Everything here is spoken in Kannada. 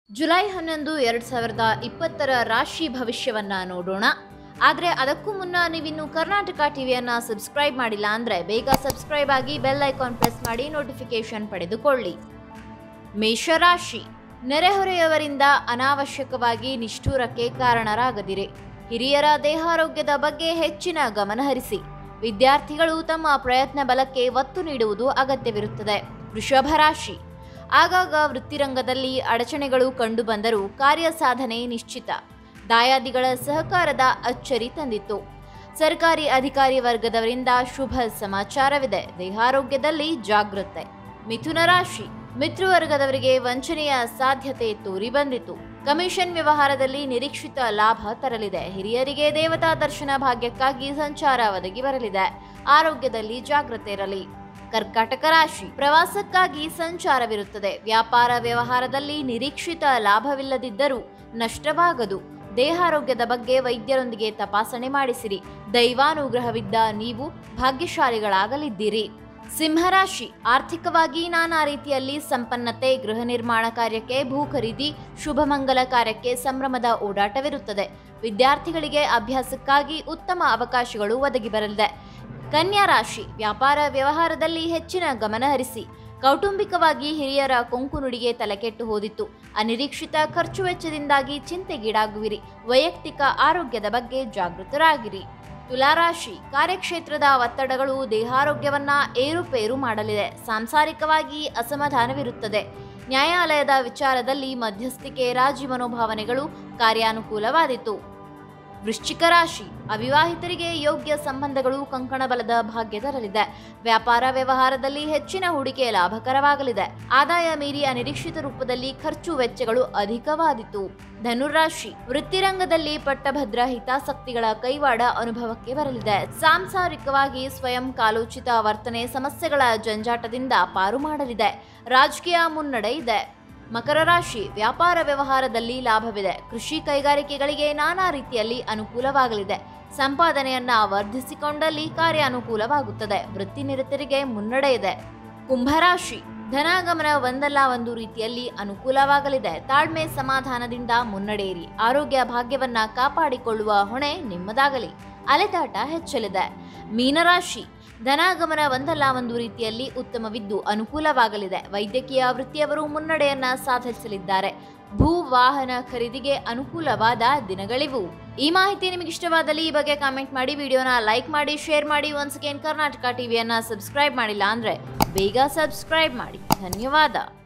ಜುಲೈ ಹನ್ನೊಂದು ಎರಡು ಸಾವಿರದ ಇಪ್ಪತ್ತರ ರಾಶಿ ಭವಿಷ್ಯವನ್ನ ನೋಡೋಣ ಆದರೆ ಅದಕ್ಕೂ ಮುನ್ನ ನೀವಿನ್ನು ಕರ್ನಾಟಕ ಟಿವಿಯನ್ನ ಸಬ್ಸ್ಕ್ರೈಬ್ ಮಾಡಿಲ್ಲ ಅಂದ್ರೆ ಬೇಗ ಸಬ್ಸ್ಕ್ರೈಬ್ ಆಗಿ ಬೆಲ್ ಐಕಾನ್ ಪ್ರೆಸ್ ಮಾಡಿ ನೋಟಿಫಿಕೇಶನ್ ಪಡೆದುಕೊಳ್ಳಿ ಮೇಷರಾಶಿ ನೆರೆಹೊರೆಯವರಿಂದ ಅನಾವಶ್ಯಕವಾಗಿ ನಿಷ್ಠೂರಕ್ಕೆ ಕಾರಣರಾಗದಿರಿ ಹಿರಿಯರ ದೇಹಾರೋಗ್ಯದ ಬಗ್ಗೆ ಹೆಚ್ಚಿನ ಗಮನ ಹರಿಸಿ ವಿದ್ಯಾರ್ಥಿಗಳು ತಮ್ಮ ಪ್ರಯತ್ನ ಬಲಕ್ಕೆ ಒತ್ತು ನೀಡುವುದು ಅಗತ್ಯವಿರುತ್ತದೆ ವೃಷಭ ರಾಶಿ ಆಗಾಗ ವೃತ್ತಿರಂಗದಲ್ಲಿ ಅಡಚಣೆಗಳು ಕಂಡುಬಂದರೂ ಕಾರ್ಯಸಾಧನೆ ನಿಶ್ಚಿತ ದಾಯಾದಿಗಳ ಸಹಕಾರದ ಅಚ್ಚರಿ ತಂದಿತ್ತು ಸರ್ಕಾರಿ ಅಧಿಕಾರಿ ವರ್ಗದವರಿಂದ ಶುಭ ಸಮಾಚಾರವಿದೆ ದೇಹಾರೋಗ್ಯದಲ್ಲಿ ಜಾಗೃತೆ ಮಿಥುನ ರಾಶಿ ಮಿತ್ರವರ್ಗದವರಿಗೆ ವಂಚನೆಯ ಸಾಧ್ಯತೆ ತೋರಿ ಬಂದಿತು ಕಮಿಷನ್ ವ್ಯವಹಾರದಲ್ಲಿ ನಿರೀಕ್ಷಿತ ಲಾಭ ತರಲಿದೆ ಹಿರಿಯರಿಗೆ ದೇವತಾ ದರ್ಶನ ಭಾಗ್ಯಕ್ಕಾಗಿ ಸಂಚಾರ ಒದಗಿ ಬರಲಿದೆ ಆರೋಗ್ಯದಲ್ಲಿ ಜಾಗ್ರತೆ ಇರಲಿ ಕರ್ಕಾಟಕ ರಾಶಿ ಪ್ರವಾಸಕ್ಕಾಗಿ ಸಂಚಾರವಿರುತ್ತದೆ ವ್ಯಾಪಾರ ವ್ಯವಹಾರದಲ್ಲಿ ನಿರೀಕ್ಷಿತ ಲಾಭವಿಲ್ಲದಿದ್ದರೂ ನಷ್ಟವಾಗದು ದೇಹಾರೋಗ್ಯದ ಬಗ್ಗೆ ವೈದ್ಯರೊಂದಿಗೆ ತಪಾಸಣೆ ಮಾಡಿಸಿರಿ ದೈವಾನುಗ್ರಹವಿದ್ದ ನೀವು ಭಾಗ್ಯಶಾಲಿಗಳಾಗಲಿದ್ದೀರಿ ಸಿಂಹರಾಶಿ ಆರ್ಥಿಕವಾಗಿ ನಾನಾ ರೀತಿಯಲ್ಲಿ ಸಂಪನ್ನತೆ ಗೃಹ ನಿರ್ಮಾಣ ಕಾರ್ಯಕ್ಕೆ ಭೂ ಖರೀದಿ ಶುಭ ಮಂಗಲ ಕಾರ್ಯಕ್ಕೆ ಸಂಭ್ರಮದ ಓಡಾಟವಿರುತ್ತದೆ ವಿದ್ಯಾರ್ಥಿಗಳಿಗೆ ಅಭ್ಯಾಸಕ್ಕಾಗಿ ಉತ್ತಮ ಅವಕಾಶಗಳು ಒದಗಿ ಬರಲಿದೆ ಕನ್ಯಾ ರಾಶಿ ವ್ಯಾಪಾರ ವ್ಯವಹಾರದಲ್ಲಿ ಹೆಚ್ಚಿನ ಗಮನ ಹರಿಸಿ ಕೌಟುಂಬಿಕವಾಗಿ ಹಿರಿಯರ ಕೊಂಕು ನುಡಿಗೆ ತಲೆಕೆಟ್ಟು ಹೋದಿತ್ತು ಅನಿರೀಕ್ಷಿತ ಖರ್ಚು ವೆಚ್ಚದಿಂದಾಗಿ ಚಿಂತೆಗೀಡಾಗುವಿರಿ ವೈಯಕ್ತಿಕ ಆರೋಗ್ಯದ ಬಗ್ಗೆ ಜಾಗೃತರಾಗಿರಿ ತುಲಾರಾಶಿ ಕಾರ್ಯಕ್ಷೇತ್ರದ ಒತ್ತಡಗಳು ದೇಹಾರೋಗ್ಯವನ್ನ ಏರುಪೇರು ಮಾಡಲಿದೆ ಸಾಂಸಾರಿಕವಾಗಿ ಅಸಮಾಧಾನವಿರುತ್ತದೆ ನ್ಯಾಯಾಲಯದ ವಿಚಾರದಲ್ಲಿ ಮಧ್ಯಸ್ಥಿಕೆ ರಾಜಿ ಮನೋಭಾವನೆಗಳು ಕಾರ್ಯಾನುಕೂಲವಾದಿತು ವೃಶ್ಚಿಕ ರಾಶಿ ಅವಿವಾಹಿತರಿಗೆ ಯೋಗ್ಯ ಸಂಬಂಧಗಳು ಕಂಕಣ ಬಲದ ಭಾಗ್ಯ ತರಲಿದೆ ವ್ಯಾಪಾರ ವ್ಯವಹಾರದಲ್ಲಿ ಹೆಚ್ಚಿನ ಹೂಡಿಕೆ ಲಾಭಕರವಾಗಲಿದೆ ಆದಾಯ ಮೀರಿ ಅನಿರೀಕ್ಷಿತ ರೂಪದಲ್ಲಿ ಖರ್ಚು ವೆಚ್ಚಗಳು ಅಧಿಕವಾದಿತು ಧನುರಾಶಿ ವೃತ್ತಿರಂಗದಲ್ಲಿ ಪಟ್ಟಭದ್ರ ಹಿತಾಸಕ್ತಿಗಳ ಕೈವಾಡ ಅನುಭವಕ್ಕೆ ಬರಲಿದೆ ಸಾಂಸಾರಿಕವಾಗಿ ಸ್ವಯಂ ಕಾಲೋಚಿತ ವರ್ತನೆ ಸಮಸ್ಯೆಗಳ ಜಂಜಾಟದಿಂದ ಪಾರು ಮಾಡಲಿದೆ ರಾಜಕೀಯ ಮುನ್ನಡೆ ಇದೆ ಮಕರ ರಾಶಿ ವ್ಯಾಪಾರ ವ್ಯವಹಾರದಲ್ಲಿ ಲಾಭವಿದೆ ಕೃಷಿ ಕೈಗಾರಿಕೆಗಳಿಗೆ ನಾನಾ ರೀತಿಯಲ್ಲಿ ಅನುಕೂಲವಾಗಲಿದೆ ಸಂಪಾದನೆಯನ್ನ ವರ್ಧಿಸಿಕೊಂಡಲ್ಲಿ ಕಾರ್ಯಾನುಕೂಲವಾಗುತ್ತದೆ ವೃತ್ತಿನಿರತರಿಗೆ ಮುನ್ನಡೆ ಇದೆ ಕುಂಭರಾಶಿ ಧನಾಗಮನ ಒಂದಲ್ಲ ಒಂದು ರೀತಿಯಲ್ಲಿ ಅನುಕೂಲವಾಗಲಿದೆ ತಾಳ್ಮೆ ಸಮಾಧಾನದಿಂದ ಮುನ್ನಡೆಯಿರಿ ಆರೋಗ್ಯ ಭಾಗ್ಯವನ್ನ ಕಾಪಾಡಿಕೊಳ್ಳುವ ಹೊಣೆ ನಿಮ್ಮದಾಗಲಿ ಅಲೆದಾಟ ಹೆಚ್ಚಲಿದೆ ಮೀನರಾಶಿ ಧನಾಗಮನ ಒಂದಲ್ಲ ಒಂದು ರೀತಿಯಲ್ಲಿ ಉತ್ತಮವಿದ್ದು ಅನುಕೂಲವಾಗಲಿದೆ ವೈದ್ಯಕೀಯ ವೃತ್ತಿಯವರು ಮುನ್ನಡೆಯನ್ನ ಸಾಧಿಸಲಿದ್ದಾರೆ ಭೂ ವಾಹನ ಖರೀದಿಗೆ ಅನುಕೂಲವಾದ ದಿನಗಳಿವು ಈ ಮಾಹಿತಿ ನಿಮಗೆ ಇಷ್ಟವಾದಲ್ಲಿ ಈ ಬಗ್ಗೆ ಕಾಮೆಂಟ್ ಮಾಡಿ ವಿಡಿಯೋನ ಲೈಕ್ ಮಾಡಿ ಶೇರ್ ಮಾಡಿ ಒನ್ಸ್ ಅಗೇನ್ ಕರ್ನಾಟಕ ಟಿವಿಯನ್ನ ಸಬ್ಸ್ಕ್ರೈಬ್ ಮಾಡಿಲ್ಲ ಅಂದ್ರೆ ಬೇಗ ಸಬ್ಸ್ಕ್ರೈಬ್ ಮಾಡಿ ಧನ್ಯವಾದ